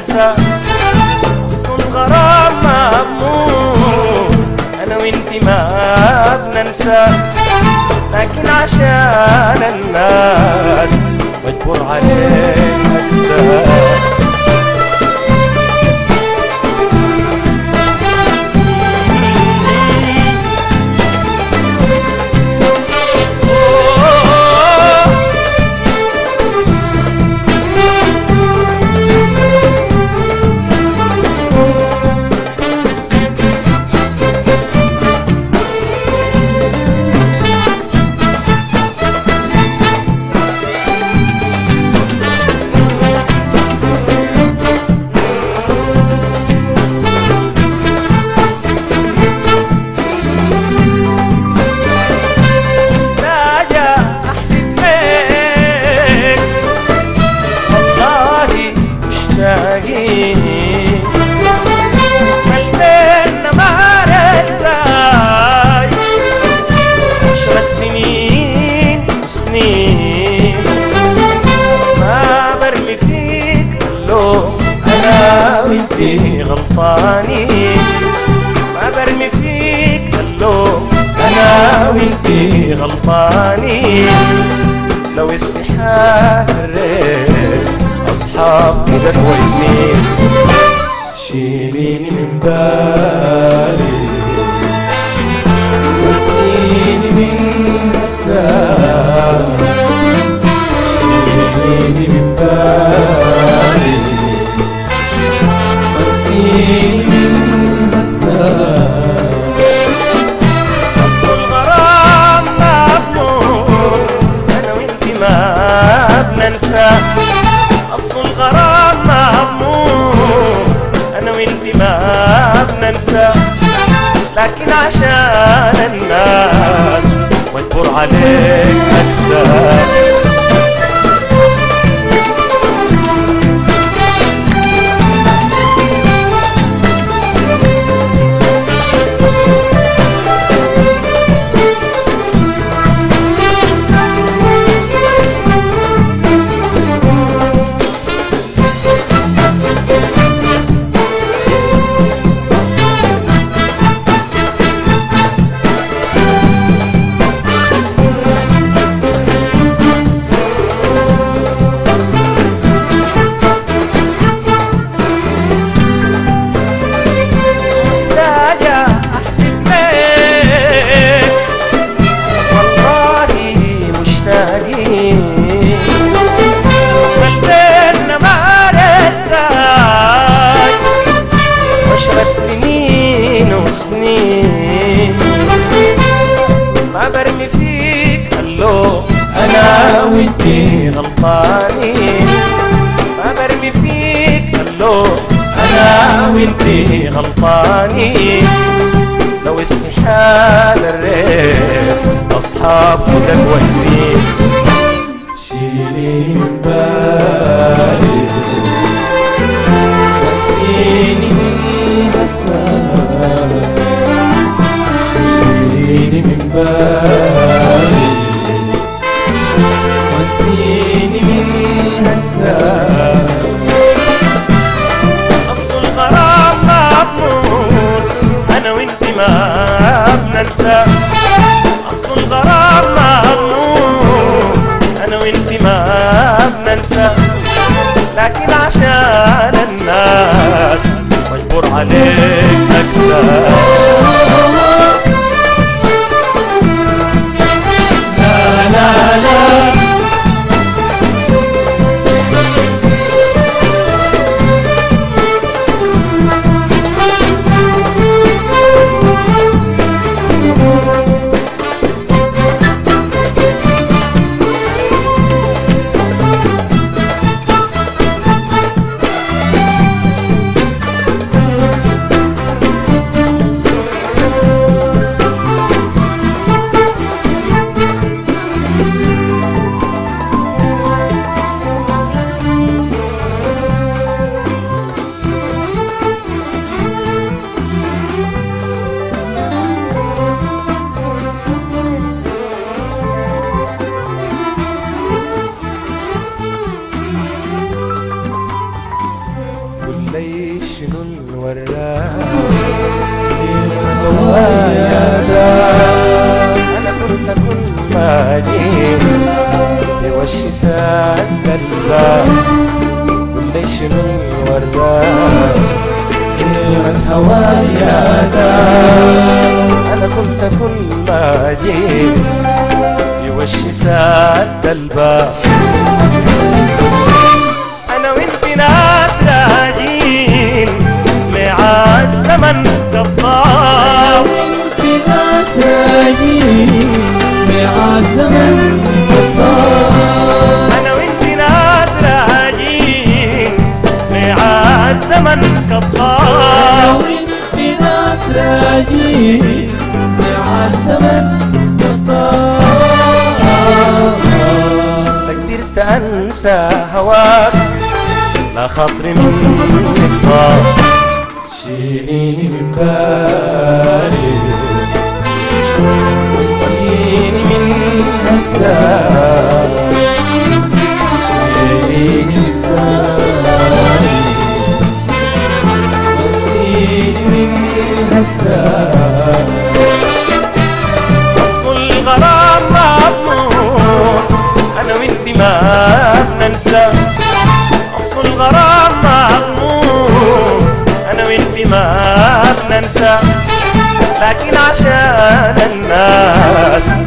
ننسى أصل الغرام مضمون أنا وإنتي ما بننسى لكن عشان الناس مجبور عليك أكسى راجع احلف لك والله مشتاقين قلبنا ما ننساي عشرة سنين وسنين ما برمي فيك اللوم انا وانتي غلطانين ما برمي فيك اللوم انا وانتي غلطانين لو استحال اصحاب كده كويسين شيليني من بالي وسيني من الساعة شيليني من بالي وسيني من الساعة أصل الغرام مضمون أنا وإنتي ما بننسى أصل الغرام مضمون أنا وإنتي ما بننسى لكن عشان الناس مجبور عليك أنسى راجع احلف لك والله مشتاقين قلبنا ما ننساك عشرة سنين وسنين ما برمي فيك اللوم انا وانتي غلطانين ما برمي فيك اللوم انا وانتي غلطانين لو استحال الريح اصحاب كده كويسين شيلي من بالي نسيني من هساك شيلي من بالي ونسيني من هساك أصل الغرام مضمون أنا وإنتي ما بننسى أصل الغرام مضمون أنا وإنتي ما بننسى لكن عشان الناس مجبور عليك أكسى لا لا لا ما جيت في وش سد الباب قل لي شنو وراك كلمة هوايا أنا كنت كل ما جيت في وش سد الباب أنا وانت ناس راجين مع الزمن قطاب في ناس راجين مع الزمن قطار أنا وانت ناس راجين مع الزمن أنا قطاب وانت ناس راجين مع الزمن قطار لا قدرت أنسى هواك لا خاطري منك طاب شيليني من بالي ونسيني من هساك شيليني من بالي ونسيني من هساك أصل الغرام مضمون أنا وأنت ما بننسى أصل الغرام مضمون أنا وأنت ما بننسى لكن عشان الناس